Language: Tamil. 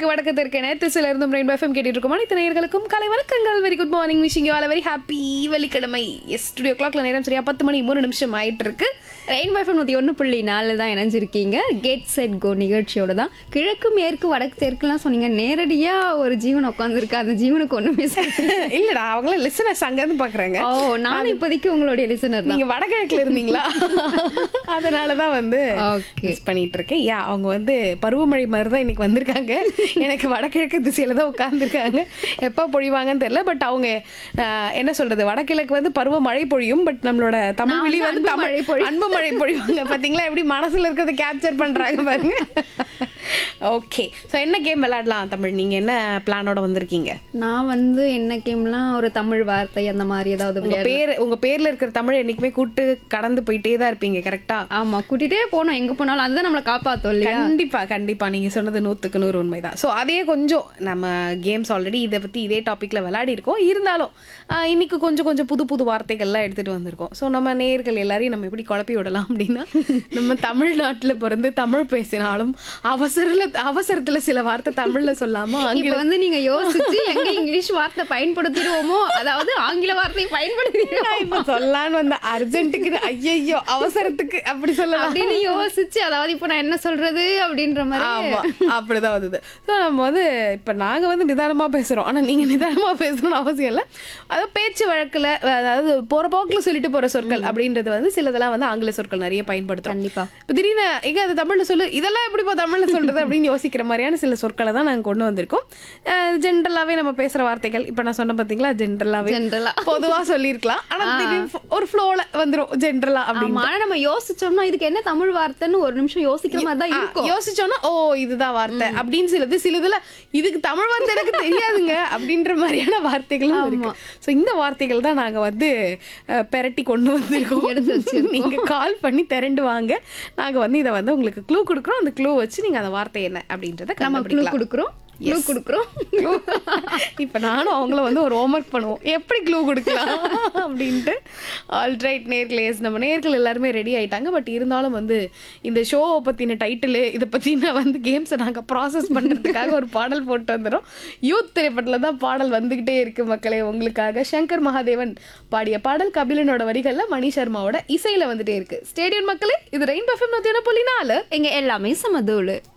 தெற்கு வடக்கு தெற்கு நேத்திசில இருந்தும் ரெயின் எஃப்எம் கேட்டுட்டு இருக்கோம் அனைத்து நேயர்களுக்கும் காலை வணக்கங்கள் very good morning wishing you all very happy வெள்ளிக்கிழமை எஸ் டூ ஓ கிளாக்ல நேரம் சரியா பத்து மணி மூணு நிமிஷம் ஆயிட்டு இருக்கு ரெயின்போ எஃப்எம் நூற்றி ஒன்று புள்ளி நாலு தான் இணைஞ்சிருக்கீங்க கேட் செட் கோ நிகழ்ச்சியோட தான் கிழக்கு மேற்கு வடக்கு தெற்குலாம் சொன்னீங்க நேரடியாக ஒரு ஜீவன் உட்காந்துருக்கு அந்த ஜீவனுக்கு ஒன்றுமே இல்லடா அவங்கள லிசனர்ஸ் அங்க இருந்து பாக்குறாங்க ஓ நான் இப்போதைக்கு உங்களுடைய லிசனர் தான் நீங்க வடகிழக்குல இருந்தீங்களா அதனாலதான் வந்து ஓகே மிஸ் பண்ணிட்டு இருக்கேன் யா அவங்க வந்து பருவமழை மாதிரி தான் இன்னைக்கு வந்திருக்காங்க எனக்கு வடகிழக்கு திசையில தான் உட்கார்ந்துருக்காங்க எப்போ பொழிவாங்கன்னு தெரியல பட் அவங்க ஆஹ், என்ன சொல்றது வடகிழக்கு வந்து பருவமழை பொழியும் பட் நம்மளோட தமிழ் நான் விழி வந்து வந்து அன்பு தமிழ் மழை பொழியும். அன்பு மழை பொழிவாங்க பாத்தீங்களா எப்படி மனசுல இருக்கிறத கேப்சர் பண்றாங்க பாருங்க ஓகே ஸோ என்ன கேம் விளையாடலாம் தமிழ் நீங்க என்ன பிளானோட வந்திருக்கீங்க நான் வந்து என்ன கேம்லாம் ஒரு தமிழ் வார்த்தை அந்த மாதிரி ஏதாவது உங்க விளையாடு பேர் உங்க பேர்ல இருக்கிற தமிழ் என்னைக்குமே கூட்டு கடந்து போயிட்டே தான் இருப்பீங்க கரெக்டா ஆமா கூட்டிட்டே போனோம் எங்க போனாலும் அதுதான் நம்மளை காப்பாத்தும் இல்லையா கண்டிப்பா கண்டிப்பா நீங்க சொன்னது நூத்துக்கு நூறு உண்மைதான் ஸோ அதே கொஞ்சம் நம்ம கேம்ஸ் ஆல்ரெடி இதை பத்தி இதே டாபிக்ல விளையாடி இருக்கோம் இருந்தாலும் ஆஹ், இன்னைக்கு கொஞ்சம் கொஞ்சம் புது புது வார்த்தைகள்லாம் எடுத்துட்டு வந்திருக்கோம் ஸோ நம்ம நேயர்கள் எல்லாரையும் நம்ம எப்படி குழப்பி விடலாம் அப்படின்னா நம்ம தமிழ்நாட்டுல பிறந்து தமிழ் பேசினாலும் அவசரல அவசரத்துல சில வார்த்தை தமிழ்ல சொல்லாம இப்ப ஆங்கிலம் வந்து நீங்க யோசிச்சு எங்க இங்கிலீஷ் வார்த்தை பயன்படுத்திடுவோமோ அதாவது ஆங்கில வார்த்தை பயன்படுத்திடுவோம் நான் இப்ப சொல்லலான்னு வந்த அர்ஜென்ட்டுக்கு ஐயையோ அவசரத்துக்கு அப்படி சொல்லலாம் அப்படின்னு யோசிச்சு அதாவது இப்ப நான் என்ன சொல்றது அப்படின்ற மாதிரி ஆமா அப்படிதான் வந்தது ஸோ நம்ம வந்து இப்ப நாங்க வந்து நிதானமா பேசுறோம் ஆனா நீங்க நிதானமா பேசணும்னு அவசியம் இல்லை அதாவது பேச்சு வழக்குல அதாவது போற போக்குல சொல்லிட்டு போற சொற்கள் அப்படின்றது வந்து சிலதெல்லாம் வந்து ஆங்கில சொற்கள் நிறைய பயன்படுத்துறோம் கண்டிப்பா இப்போ திடீர்னு எங்க அது தமிழ்ல சொல்லு இதெல்லாம் எப்படிப்பா தமிழ்ல சொல்றது அப்படின்னு யோசிக்கிற மாதிரியான சில சொற்களை தான் நாங்க கொண்டு வந்திருக்கோம் ஜென்ரலாவே நம்ம பேசுற வார்த்தைகள் இப்ப நான் சொன்ன பாத்தீங்களா ஜென்ரலாவே ஜென்ரலா பொதுவா சொல்லியிருக்கலாம் ஆனா திடீர்னு ஒரு ஃப்ளோல வந்துரும் ஜென்ரலா அப்படின்னு ஆமா ஆனா நம்ம யோசிச்சோம்னா இதுக்கு என்ன தமிழ் வார்த்தைன்னு ஒரு நிமிஷம் யோசிக்கிற மாதிரி தான் ஆ, இருக்கும் யோசிச்சோன்னா ஓ இதுதான் வார்த்தை அப்படின்னு சிலது சிலதுல இதுக்கு தமிழ் வார்த்தை எனக்கு தெரியாதுங்க அப்படின்ற மாதிரியான வார்த்தைகளும் இருக்கு சோ இந்த வார்த்தைகள் தான் நாங்க வந்து அஹ், பெரட்டி கொண்டு வந்திருக்கோம் எடுத்து நீங்க கால் பண்ணி திரண்டு வாங்க நாங்க வந்து இதை வந்து உங்களுக்கு க்ளூ கொடுக்குறோம் அந்த க்ளூ வச்சு நீங்க அந்த வார்த்தை என்ன அப்படின்றத நம்ம க்ளூ கண்டுபிடிக்கலாம் கொடுக்குறோம் க்ளூ கொடுக்குறோம் இப்ப நானும் அவங்கள வந்து ஒரு ஹோம்ஒர்க் பண்ணுவோம் எப்படி க்ளூ கொடுக்கலாம் அப்படின்ட்டு ஆல்ரைட் நேர்களேஸ் நம்ம நேர்கள் எல்லாருமே ரெடி ஆயிட்டாங்க பட் இருந்தாலும் வந்து இந்த ஷோவை பத்தின டைட்டில் இதை பத்தின வந்து கேம்ஸை நாங்க ப்ராசஸ் பண்றதுக்காக ஒரு பாடல் போட்டு வந்துடும் யூத் திரைப்படத்துல தான் பாடல் வந்துகிட்டே இருக்கு மக்களே உங்களுக்காக சங்கர் மகாதேவன் பாடிய பாடல் கபிலனோட வரிகள்ல மணி சர்மாவோட இசையில வந்துட்டே இருக்கு ஸ்டேடியம் மக்களே இது ரெயின் பஃபம் நூத்தி ஒன்று புள்ளி நாலு எங்க எல்லாமே சமதூளு